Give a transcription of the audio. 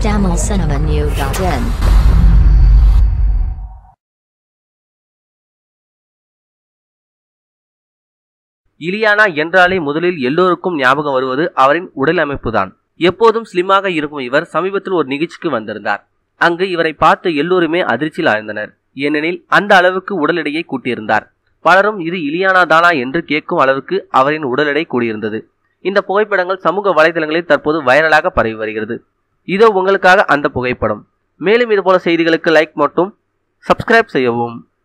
tamilcinemanew.in Ileana என்றாலே முதலில் எல்லோருக்கும் ஞாபகம் வருவது அவரின் உடல் அமைப்புதான் எப்போதும் ஸ்லிம்மாக இருக்கும் இவர் சமீபத்தில் ஒரு நிகழ்ச்சிக்கு வந்திருந்தார் அங்கு இவரை பார்த்து எல்லோருமே அதிர்ச்சியில் ஆழ்ந்தனர் ஏனெனில் அந்த அளவுக்கு உடல் எடையை கூட்டியிருந்தார் பலரும் இது இலியானா தானா என்று கேட்கும் அளவுக்கு அவரின் உடல் எடை கூடியிருந்தது இந்த புகைப்படங்கள் சமூக வலைதளங்களில் தற்போது வைரலாக பரவி வருகிறது இதோ உங்களுக்காக அந்த புகைப்படம் மேலும் இதுபோல செய்திகளுக்கு லைக் மற்றும் சப்ஸ்கிரைப் செய்யவும்